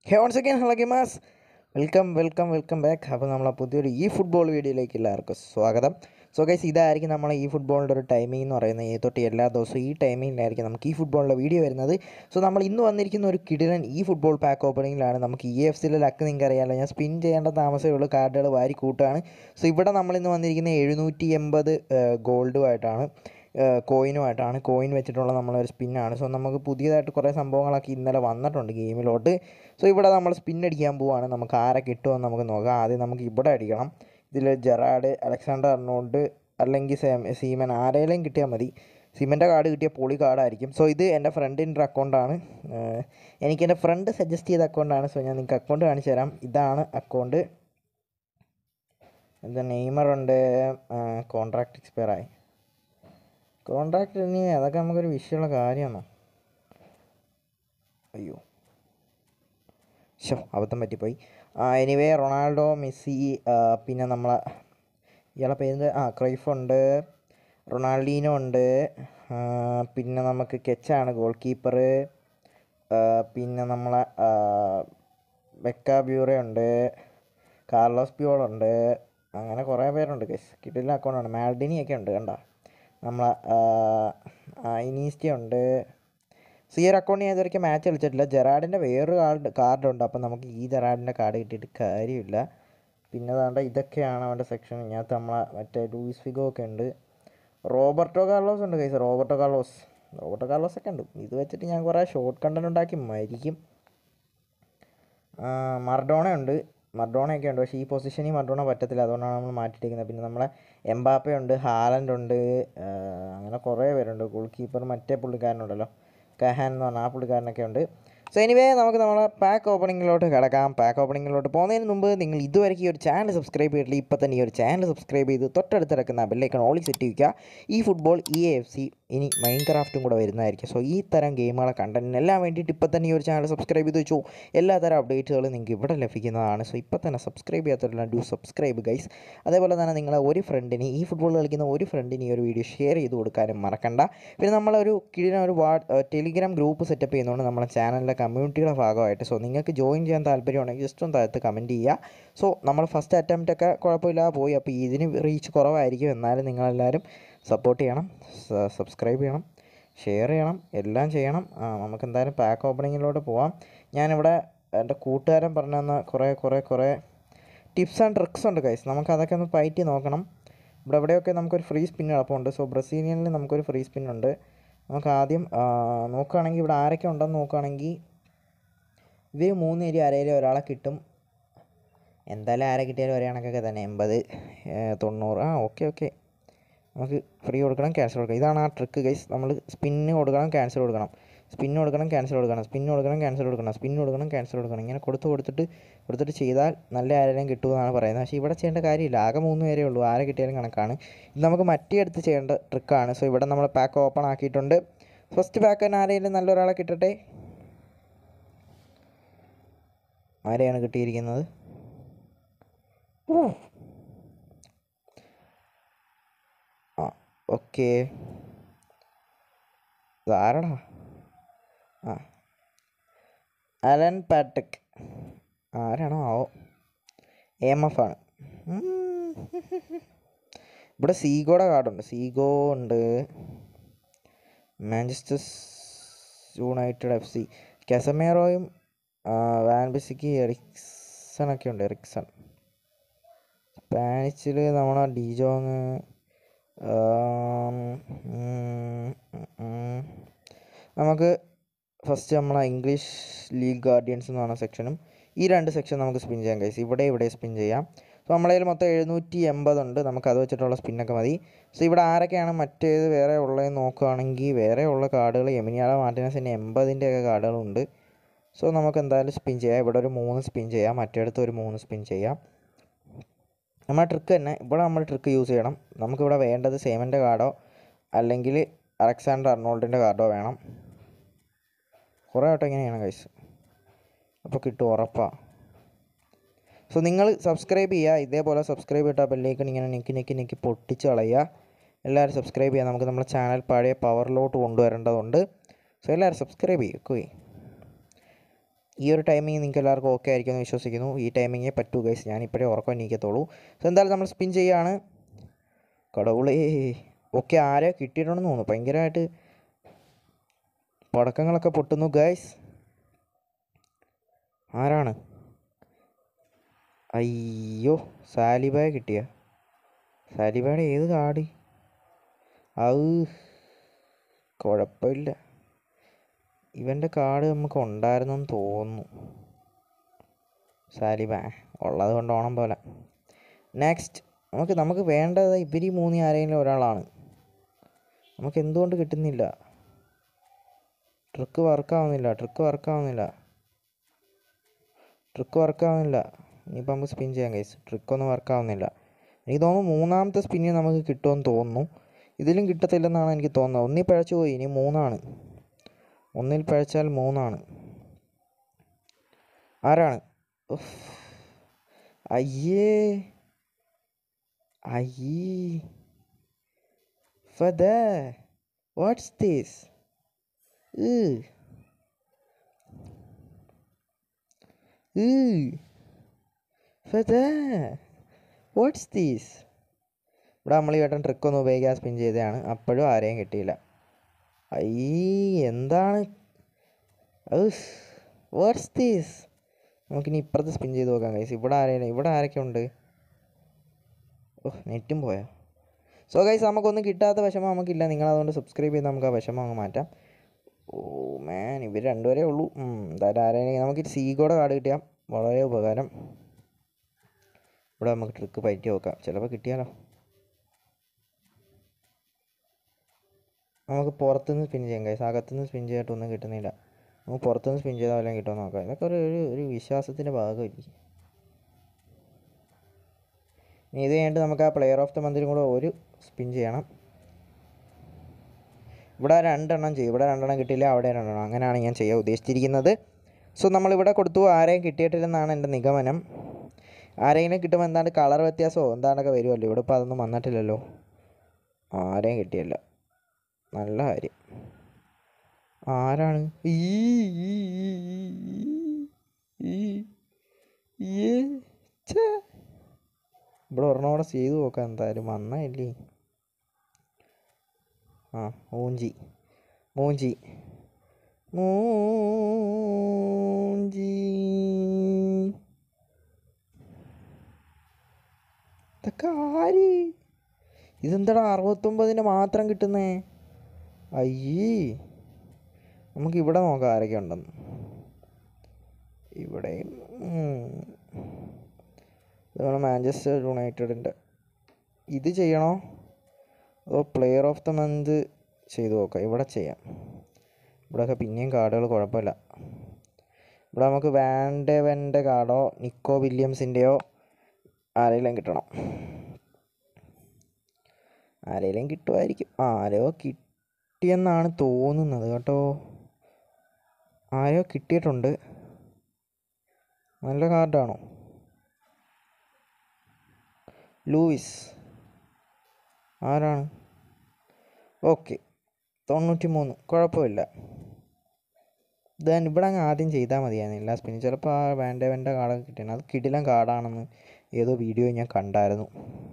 ഹേ once again hello gamers welcome welcome welcome back അപ്പോൾ നമ്മളെ പുതിയൊരു ഈ ഫുട്ബോൾ വീഡിയോയിലേക്ക് എല്ലാവർക്കും സ്വാഗതം സോ ഗൈസ് ഇതായിരിക്കും നമ്മളെ ഈ ഫുട്ബോളിൻ്റെ ഒരു ടൈമിംഗ് എന്ന് പറയുന്നത് ഈ തൊട്ട് എല്ലാ ദിവസവും ഈ ടൈമിങ്ങിലായിരിക്കും നമുക്ക് ഈ ഫുട്ബോളിൻ്റെ വീഡിയോ വരുന്നത് സോ നമ്മൾ ഇന്ന് വന്നിരിക്കുന്ന ഒരു കിടിലൻ ഈ ഫുട്ബോൾ പാക്ക് ഓപ്പണിങ്ങിലാണ് നമുക്ക് ഇ എഫ് സിയിലെ ലക്ക് നിങ്ങൾക്ക് അറിയാമല്ലോ ഞാൻ സ്പിൻ ചെയ്യേണ്ട താമസമേ ഉള്ളൂ കാർഡുകൾ വാരി കൂട്ടുകയാണ് സോ ഇവിടെ നമ്മളിന്ന് വന്നിരിക്കുന്ന എഴുന്നൂറ്റി എൺപത് ഗോൾഡുമായിട്ടാണ് കോയിനുമായിട്ടാണ് കോയിൻ വെച്ചിട്ടുള്ള നമ്മളൊരു സ്പിന്നാണ് സോ നമുക്ക് പുതിയതായിട്ട് കുറേ സംഭവങ്ങളൊക്കെ ഇന്നലെ വന്നിട്ടുണ്ട് ഗെയിമിലോട്ട് സോ ഇവിടെ നമ്മൾ സ്പിൻ അടിക്കാൻ പോവാണ് നമുക്ക് ആരെ കിട്ടുമെന്ന് നമുക്ക് നോക്കാം ആദ്യം നമുക്ക് ഇവിടെ അടിക്കണം ഇതിൽ ജെറാഡ് അലക്സാണ്ടർ അർണോൾഡ് അല്ലെങ്കിൽ സേം സീമൻ ആരെങ്കിലും കിട്ടിയാൽ മതി സീമൻ്റെ കാർഡ് കിട്ടിയ പൊളി കാർഡായിരിക്കും സോ ഇത് എൻ്റെ ഫ്രണ്ടിൻ്റെ അക്കൗണ്ടാണ് എനിക്ക് എൻ്റെ ഫ്രണ്ട് സജസ്റ്റ് ചെയ്ത അക്കൗണ്ടാണ് സോ ഞാൻ നിങ്ങൾക്ക് അക്കൗണ്ട് കാണിച്ചു തരാം ഇതാണ് അക്കൗണ്ട് എന്താ നെയ്മറുണ്ട് കോൺട്രാക്ട് എക്സ്പയർ ആയി കോൺട്രാക്ട് ഇനി അതൊക്കെ നമുക്കൊരു വിഷയമുള്ള കാര്യമാണോ അയ്യോ ഷോ അബദ്ധം പറ്റിപ്പോയി എനിവേ റൊണാൾഡോ മെസ്സി ആ, പിന്നെ നമ്മളെ ഇയാളെ പേര് ആ ക്രൈഫ് ഉണ്ട് റൊണാൾഡീനോ ഉണ്ട് ആ, പിന്നെ നമുക്ക് കെച്ചാണ് ഗോൾ കീപ്പർ പിന്നെ നമ്മളെ ബെക്ക ബ്യൂറ ഉണ്ട് കാർലോസ് പ്യൂൾ ഉണ്ട് അങ്ങനെ കുറേ പേരുണ്ട് ഗസ് കിട്ടില്ല അക്കൗണ്ടാണ് മാൽഡിനിയൊക്കെ ഉണ്ട് കണ്ട നമ്മളെ ഇനീസ്റ്റ ഉണ്ട് സോ ഈ ഒരു അക്കൗണ്ട് ഞാൻ ഇതുവരെയ്ക്ക് മാച്ച് കളിച്ചിട്ടില്ല ജെറാഡിൻ്റെ വേറൊരു കാർഡ് കാർഡുണ്ട് അപ്പോൾ നമുക്ക് ഈ ജെറാഡിൻ്റെ കാർഡ് കിട്ടിയിട്ട് കാര്യമില്ല പിന്നെ വേണ്ട ഇതൊക്കെയാണ് അവൻ്റെ സെക്ഷൻ ഇതിനകത്ത് നമ്മളെ മറ്റേ ലൂയിസ് ഫിഗോ ഒക്കെ ഉണ്ട് റോബർട്ടോ കാർലോസ് ഉണ്ട് കൈസ് റോബർട്ടോ കാർലോസ് റോബർട്ടോ കാർലോസ് ഒക്കെ ഉണ്ട് ഇത് വെച്ചിട്ട് ഞാൻ കുറേ ഷോർട്ട് കണ്ടന്റ് ഉണ്ടാക്കി മരിക്കും മർഡോണ ഉണ്ട് മർഡോണയൊക്കെ ഉണ്ട് പക്ഷേ ഈ പൊസിഷനിൽ മർഡോണ പറ്റത്തില്ല അതുകൊണ്ടാണ് നമ്മൾ മാറ്റിയിട്ടിരിക്കുന്നത് പിന്നെ നമ്മളെ എംബാപ്പ ഉണ്ട് ഹാലൻഡ് ഉണ്ട് ആ, അങ്ങനെ കുറേ പേരുണ്ട് ഗോൾ കീപ്പർ മറ്റേ പുള്ളിക്കാരനുണ്ടല്ലോ കഹാൻ എന്ന് പറഞ്ഞ ആ പുള്ളിക്കാരനൊക്കെ ഉണ്ട് സോ എനിവേ നമുക്ക് നമ്മളെ പാക്ക് ഓപ്പണിങ്ങിലോട്ട് കിടക്കാം പാക്ക് ഓപ്പണിങ്ങിലോട്ട് പോകുന്നതിന് മുമ്പ് നിങ്ങൾ ഇതുവരെ ഈ ഒരു ചാനൽ സബ്സ്ക്രൈബ് ചെയ്തിട്ടില്ല ഇപ്പോൾ തന്നെ ഈ ഒരു ചാനൽ സബ്സ്ക്രൈബ് ചെയ്ത് തൊട്ടടുത്ത് കിടക്കുന്ന ബെല്ലൈക്കൺ ഓളി സെറ്റ് ചെയ്യുക ഈ ഫുട്ബോൾ ഇ എഫ് സി ഇനി മൈൻ ക്രാഫ്റ്റും കൂടെ വരുന്നതായിരിക്കും സോ ഈ തരം ഗെയിമുകളെ കണ്ടന്റിനെല്ലാം വേണ്ടിയിട്ട് ഇപ്പോൾ തന്നെ ഈ ഒരു ചാനൽ സബ്സ്ക്രൈബ് ചെയ്ത് വെച്ചു എല്ലാ തരം അപ്ഡേറ്റുകളും നിങ്ങൾക്ക് ഇവിടെ ലഭിക്കുന്നതാണ് സോ ഇപ്പോൾ തന്നെ സബ്സ്ക്രൈബ് ചെയ്യാത്തവരെല്ലാം ഡു സബ്സ്ക്രൈബ് ഗൈസ് അതേപോലെ തന്നെ നിങ്ങളെ ഒരു ഫ്രണ്ടിന് ഈ ഫുട്ബോൾ കളിക്കുന്ന ഒരു ഫ്രണ്ടിന് ഈ ഒരു വീഡിയോ ഷെയർ ചെയ്ത് കൊടുക്കാനും മറക്കണ്ട പിന്നെ നമ്മളൊരു കിഴിന ഒരു വാ ടെലിഗ്രാം ഗ്രൂപ്പ് സെറ്റപ്പ് ചെയ്യുന്നതുകൊണ്ട് നമ്മളെ ചാനലിലെ കമ്മ്യൂണിറ്റിയുടെ ഭാഗമായിട്ട് സോ നിങ്ങൾക്ക് ജോയിൻ ചെയ്യാൻ താല്പര്യമുണ്ടെങ്കിൽ ജസ്റ്റ് ഒന്ന് താഴത്ത് കമൻറ്റ് ചെയ്യുക സോ നമ്മൾ ഫസ്റ്റ് അറ്റംപ്റ്റ് ഒക്കെ കുഴപ്പമില്ലാതെ പോയി അപ്പോൾ ഇതിന് റീച്ച് കുറവായിരിക്കും എന്നാലും നിങ്ങളെല്ലാവരും സപ്പോർട്ട് ചെയ്യണം സബ്സ്ക്രൈബ് ചെയ്യണം ഷെയർ ചെയ്യണം എല്ലാം ചെയ്യണം ആ, നമുക്ക് എന്തായാലും പാക്ക് ഓപ്പണിങ്ങിലോട്ട് പോവാം ഞാനിവിടെ എൻ്റെ കൂട്ടുകാരൻ പറഞ്ഞു തന്ന കുറേ കുറേ കുറേ ടിപ്സ് ആൻഡ് ട്രിക്സ് ഉണ്ട് കൈസ് നമുക്ക് അതൊക്കെ ഒന്ന് പയറ്റി നോക്കണം ഇവിടെ എവിടെയൊക്കെ നമുക്കൊരു ഫ്രീ സ്പിൻ കിടപ്പുണ്ട് സോ ബ്രസീലിയനിൽ നമുക്കൊരു ഫ്രീ സ്പിൻ ഉണ്ട് നമുക്ക് ആദ്യം ആ, നോക്കുകയാണെങ്കിൽ ഇവിടെ ആരൊക്കെ ഉണ്ടെന്ന് നോക്കുകയാണെങ്കിൽ ഇവർ മൂന്ന് ഏരിയ ആരെങ്കിലും ഒരാളെ കിട്ടും എന്തായാലും ആരെ കിട്ടിയാലും ഒരേ കണക്കൊക്കെ തന്നെ എൺപത് ഏഹ്, തൊണ്ണൂറ് ആ ഓക്കെ ഓക്കെ നമുക്ക് ഫ്രീ കൊടുക്കണം ക്യാൻസൽ കൊടുക്കണം ഇതാണ് ആ ട്രിക്ക് ഗൈസ് നമ്മൾ സ്പിന്ന് കൊടുക്കണം ക്യാൻസൽ കൊടുക്കണം സ്പിന്ന് കൊടുക്കണം ക്യാൻസൽ കൊടുക്കണം സ്പിന്ന് കൊടുക്കണം ക്യാൻസൽ കൊടുക്കണം സ്പിന്ന് കൊടുക്കണം ക്യാൻസൽ കൊടുക്കണം ഇങ്ങനെ കൊടുത്ത് കൊടുത്തിട്ട് കൊടുത്തിട്ട് ചെയ്താൽ നല്ല ആരെങ്കിലും കിട്ടുമെന്നാണ് പറയുന്നത് പക്ഷേ ഇവിടെ ചെയ്യേണ്ട കാര്യമില്ല ആകെ മൂന്ന് പേരേ ഉള്ളൂ ആരെ കിട്ടിയാലും കണക്കാണ് ഇത് നമുക്ക് മറ്റേ അടുത്ത് ചെയ്യേണ്ട ട്രിക്കാണ് സോ ഇവിടെ നമ്മൾ പാക്ക് ഓപ്പൺ ആക്കിയിട്ടുണ്ട് ഫസ്റ്റ് പാക്ക് തന്നെ ആരെങ്കിലും നല്ലൊരാളെ കിട്ടട്ടെ ആരെയാണ് കിട്ടിയിരിക്കുന്നത് ആ ഓക്കെ ഇതാരടാ ആ അലൻ പാട്രിക് ആരാണോ ആവോ എം എഫ് ആണ് ഉം. ഇവിടെ സീഗോയുടെ കാർഡുണ്ട് സീഗോ ഉണ്ട് മാഞ്ചസ്റ്റർ യുണൈറ്റഡ് എഫ് സി കെസമേറോയും വാൻബിസിക്ക് എറിക്സൺ ഒക്കെ ഉണ്ട് എറിക്സൺ സ്പാനിഷിൽ നമ്മളെ ഡിജോങ് ആം, ഉം, ഉം. നമുക്ക് ഫസ്റ്റ് നമ്മളെ ഇംഗ്ലീഷ് ലീഗ് ഗാർഡിയൻസ് എന്ന് പറഞ്ഞ സെക്ഷനും ഈ രണ്ട് സെക്ഷൻ നമുക്ക് സ്പിൻ ചെയ്യാം കൈസ് ഇവിടെ ഇവിടെ സ്പിൻ ചെയ്യാം സോ നമ്മളെ കയ്യിൽ മൊത്തം എഴുന്നൂറ്റി എൺപതുണ്ട് നമുക്ക് അത് വെച്ചിട്ടുള്ള സ്പിന്നൊക്കെ മതി സോ ഇവിടെ ആരൊക്കെയാണ് മറ്റേത് വേറെ ഉള്ളതെന്ന് നോക്കുകയാണെങ്കിൽ വേറെ ഉള്ള കാർഡുകൾ എമിനിയാള മാർട്ടിനസിൻ്റെ എൺപതിൻ്റെ ഒക്കെ കാർഡുകളുണ്ട് സോ നമുക്ക് എന്തായാലും സ്പിൻ ചെയ്യാം ഇവിടെ ഒരു മൂന്ന് സ്പിൻ ചെയ്യാം മറ്റേടത്ത് ഒരു മൂന്ന് സ്പിൻ ചെയ്യാം നമ്മുടെ ട്രിക്ക് തന്നെ ഇവിടെ നമ്മൾ ട്രിക്ക് യൂസ് ചെയ്യണം നമുക്കിവിടെ വേണ്ടത് സേമൻ്റെ കാർഡോ അല്ലെങ്കിൽ അലക്സാണ്ടർ അർണോൾഡിൻ്റെ കാർഡോ വേണം കുറേ വട്ടം ഇങ്ങനെയാണ് കൈസ് അപ്പോൾ കിട്ടും ഉറപ്പാണ് സോ നിങ്ങൾ സബ്സ്ക്രൈബ് ചെയ്യുക ഇതേപോലെ സബ്സ്ക്രൈബ് ചെയ്തിട്ട് ആ ബെല്ലേക്കൺ ഇങ്ങനെ നിക്കി നിക്കി നിക്കി പൊട്ടിച്ച് കളയുക എല്ലാവരും സബ്സ്ക്രൈബ് ചെയ്യുക നമുക്ക് നമ്മുടെ ചാനൽ പഴയ പവറിലോട്ട് കൊണ്ടുവരേണ്ടതുണ്ട് സോ എല്ലാവരും സബ്സ്ക്രൈബ് ചെയ്യും ഓക്കെ ഈ ഒരു ടൈമിങ് നിങ്ങൾക്ക് എല്ലാവർക്കും ഓക്കെ ആയിരിക്കും എന്ന് വിശ്വസിക്കുന്നു ഈ ടൈമിങ്ങേ പറ്റൂ ഗൈസ് ഞാൻ ഇപ്പോഴേ ഉറക്കം എണീക്കത്തുള്ളൂ സോ എന്തായാലും നമ്മൾ സ്പിൻ ചെയ്യാണ് കടവുളേ ഓക്കെ ആരെ കിട്ടിയിട്ടുണ്ടെന്ന് തോന്നുന്നു ഭയങ്കരമായിട്ട് പടക്കങ്ങളൊക്കെ പൊട്ടുന്നു ഗൈസ് ആരാണ് അയ്യോ സാലിബായ കിട്ടിയ സാലിബായുടെ ഏത് കാർഡ് അത് കുഴപ്പമില്ല ഇവൻ്റെ കാർഡ് നമുക്ക് ഉണ്ടായിരുന്നെന്ന് തോന്നുന്നു സാലിബ ഉള്ളത് കൊണ്ട് ഓണം പോലെ നെക്സ്റ്റ് നമുക്ക് നമുക്ക് വേണ്ടത് ഇവർ ഈ മൂന്ന് ആരെങ്കിലും ഒരാളാണ് നമുക്ക് എന്തുകൊണ്ട് കിട്ടുന്നില്ല ട്രിക്ക് വർക്കാവുന്നില്ല ട്രിക്ക് വർക്കാവുന്നില്ല ട്രിക്ക് വർക്കാവുന്നില്ല ഇനിയിപ്പോൾ നമുക്ക് സ്പിൻ ചെയ്യാം കൈസ് ട്രിക്കൊന്നും വർക്കാവുന്നില്ല എനിക്ക് തോന്നുന്നു മൂന്നാമത്തെ സ്പിന്നിൽ നമുക്ക് കിട്ടുമെന്ന് തോന്നുന്നു ഇതിലും കിട്ടത്തില്ലെന്നാണ് എനിക്ക് തോന്നുന്നത് ഒന്നിൽ പഴച്ചു പോയി ഇനി മൂന്നാണ് ഒന്നിൽ പഴച്ചാൽ മൂന്നാണ് ആരാണ് ഉഫ്. അയ്യേ അയ്യേ ഫദ വാട്ട്സ് ദിസ് ഫദ വാട്ട്സ് ദീസ് ഇവിടെ നമ്മൾ ഈ വട്ടം ട്രിക്കൊന്നും ഉപയോഗിക്കാൻ സ്പിൻ ചെയ്തതാണ് അപ്പോഴും ആരെയും കിട്ടിയില്ല അയ്യേ എന്താണ് വാട്ട്സ് ദീസ് നമുക്കിനി ഇപ്പുറത്ത് സ്പിൻ ചെയ്ത് നോക്കാം ഗൈസ് ഇവിടെ ആരെയും ഇവിടെ ആരൊക്കെ ഉണ്ട് ഓ നെറ്റും പോയോ സോ ഗൈസ് നമുക്കൊന്നും കിട്ടാത്ത വിഷമം നമുക്കില്ല നിങ്ങൾ അതുകൊണ്ട് സബ്സ്ക്രൈബ് ചെയ്ത് നമുക്ക് ആ വിഷമം അങ്ങ് മാറ്റാം ഓ മാൻ ഇവർ രണ്ടുപേരേ ഉള്ളൂ ഉം, എന്തായാലും ആരെയും നമുക്ക് സീഗോടെ കാർഡ് കിട്ടിയാൽ വളരെ ഉപകാരം ഇവിടെ നമുക്ക് ട്രിക്ക് പറ്റി നോക്കാം ചിലപ്പോൾ കിട്ടിയാലോ നമുക്ക് പുറത്തുനിന്ന് സ്പിൻ ചെയ്യാം കൈസ് അകത്തുനിന്ന് സ്പിൻ ചെയ്തിട്ടൊന്നും കിട്ടുന്നില്ല നമുക്ക് പുറത്തുനിന്ന് സ്പിൻ ചെയ്താൽ വല്ലതും കിട്ടുമെന്ന് നോക്കാം ഇതൊക്കെ ഒരു ഒരു ഒരു വിശ്വാസത്തിൻ്റെ ഭാഗമായിരിക്കും ഇനി ഇത് കഴിഞ്ഞിട്ട് നമുക്ക് ആ പ്ലെയർ ഓഫ് ദ മന്തിലും കൂടെ ഒരു സ്പിൻ ചെയ്യണം ഇവിടെ രണ്ടെണ്ണം ചെയ്യും ഇവിടെ രണ്ടെണ്ണം കിട്ടിയില്ല അവിടെ രണ്ടെണ്ണം അങ്ങനെയാണ് ഞാൻ ചെയ്യാൻ ഉദ്ദേശിച്ചിരിക്കുന്നത് സോ നമ്മളിവിടെ കൊടുത്തു ആരെയും കിട്ടിയിട്ടില്ലെന്നാണ് എൻ്റെ നിഗമനം ആരെങ്കിലും കിട്ടുമ്പോൾ എന്താണ്ട് കളർ വ്യത്യാസമോ എന്താണ്ടൊക്കെ വരുമല്ലോ ഇവിടെ ഇപ്പോൾ അതൊന്നും വന്നിട്ടില്ലല്ലോ ആരെയും കിട്ടിയല്ല നല്ല കാര്യം ആരാണ് ഈ ഈ, ഈ, ഈ, ഏ, ഛേ. ഇവിടെ ഒരെണ്ണം കൂടെ ചെയ്തു നോക്കാം എന്തായാലും വന്നല്ലേ ആ മൂഞ്ചി മൂഞ്ചി മൂഞ്ചി ഇതൊക്കെ ആര് ഇതെന്താടാ അറുപത്തൊമ്പതിന് മാത്രം കിട്ടുന്നേ അയ്യേ നമുക്ക് ഇവിടെ നോക്കാം ആരൊക്കെ ഉണ്ടെന്ന് ഇവിടെയും ഉം. ഇതാണ് മാഞ്ചസ്റ്റർ യുണൈറ്റഡിൻ്റെ ഇത് ചെയ്യണോ അതോ പ്ലെയർ ഓഫ് ദ മന്ത് ചെയ്തു നോക്കാം ഇവിടെ ചെയ്യാം ഇവിടെയൊക്കെ പിന്നെയും കാർഡുകൾ കുഴപ്പമില്ല ഇവിടെ നമുക്ക് വാൻഡവൻ്റെ കാർഡോ നിക്കോ വില്യംസിൻ്റെയോ ആരെങ്കിലും കിട്ടണം ആരെങ്കിലും കിട്ടുമായിരിക്കും ആരോ കിട്ടിയെന്നാണ് തോന്നുന്നത് കേട്ടോ ആരോ കിട്ടിയിട്ടുണ്ട് നല്ല കാർഡാണോ ലൂയിസ് ആരാണ് ഓക്കെ തൊണ്ണൂറ്റി മൂന്ന് കുഴപ്പമില്ല ദെൻ ഇവിടെ അങ്ങ് ആദ്യം ചെയ്താൽ മതിയായിരുന്നു എല്ലാ സ്പിന്നും ചിലപ്പോൾ ആ വേണ്ടവൻ്റെ കാർഡൊക്കെ കിട്ടിയാണ് അത് കിടിലൻ കാർഡാണെന്ന് ഏതോ വീഡിയോ ഞാൻ കണ്ടായിരുന്നു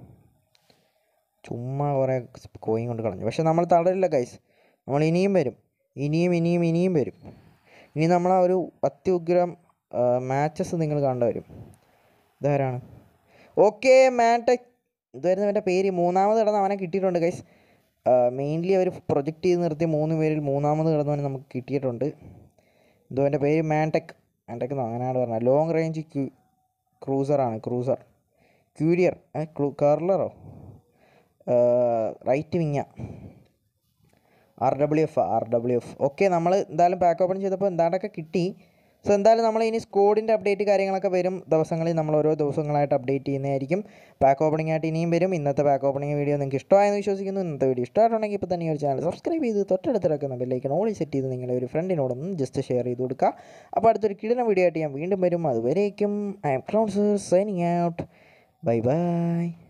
ചുമ്മാ കുറേ കോയിൻ കൊണ്ട് കളഞ്ഞു പക്ഷെ നമ്മൾ തളരില്ല ഗൈസ് നമ്മൾ ഇനിയും വരും ഇനിയും ഇനിയും ഇനിയും വരും ഇനി നമ്മൾ ആ ഒരു അത്യുഗ്രം മാച്ചസ് നിങ്ങൾ കണ്ടു വരും ഇതാരാണ് ഓക്കെ മാറ്റക് ഇതായിരുന്നു അവൻ്റെ പേര് മൂന്നാമത് കിടന്ന് അവനെ കിട്ടിയിട്ടുണ്ട് ഗൈസ് മെയിൻലി അവർ പ്രൊജക്റ്റ് ചെയ്ത് നിർത്തിയ മൂന്ന് പേരിൽ മൂന്നാമത് കിടന്നവനെ നമുക്ക് കിട്ടിയിട്ടുണ്ട് എന്തോ എൻ്റെ പേര് മാൻടെക് മാൻടെക് എന്നോ അങ്ങനെയാണ് പറഞ്ഞത് ലോങ് റേഞ്ച് ക്യൂ ക്രൂസറാണ് ക്രൂസർ ക്യൂരിയർ കർലറോ റൈറ്റ് വിങ്ങ R W F R W F okay നമ്മൾ എന്തായാലും പാക്ക് ഓപ്പൺ ചെയ്തപ്പോൾ എന്താണ്ടൊക്കെ കിട്ടി സോ എന്തായാലും നമ്മൾ ഇനി സ്കോഡിൻ്റെ അപ്ഡേറ്റ് കാര്യങ്ങളൊക്കെ വരും ദിവസങ്ങളിൽ നമ്മൾ ഓരോ ദിവസങ്ങളായിട്ട് അപ്ഡേറ്റ് ചെയ്യുന്നതായിരിക്കും പാക്ക് ഓപ്പണിംഗ് ആയിട്ട് ഇനിയും വരും ഇന്നത്തെ പാക്ക് ഓപ്പണിംഗ് വീഡിയോ നിങ്ങൾക്ക് ഇഷ്ടമായെന്ന് വിശ്വസിക്കുന്നു ഇന്നത്തെ വീഡിയോ ഇഷ്ടമായിട്ടുണ്ടെങ്കിൽ ഇപ്പോൾ തന്നെ ഈ ഒരു ചാനൽ സബ്സ്ക്രൈബ് ചെയ്ത് തൊട്ടടുത്ത് കിടക്കുന്ന ബെല്ലൈക്കൺ ഓളി സെറ്റ് ചെയ്ത് നിങ്ങളെ ഒരു ഫ്രണ്ടിനോടൊന്നും ജസ്റ്റ് ഷെയർ ചെയ്ത് കൊടുക്കുക അപ്പോൾ അടുത്തൊരു കിടിലൻ വീഡിയോ ആയിട്ട് ഞാൻ വീണ്ടും വരും അതുവരേക്കും ഐ എം ക്രൗൺസർ സൈനിങ് ഔട്ട് ബൈ ബൈ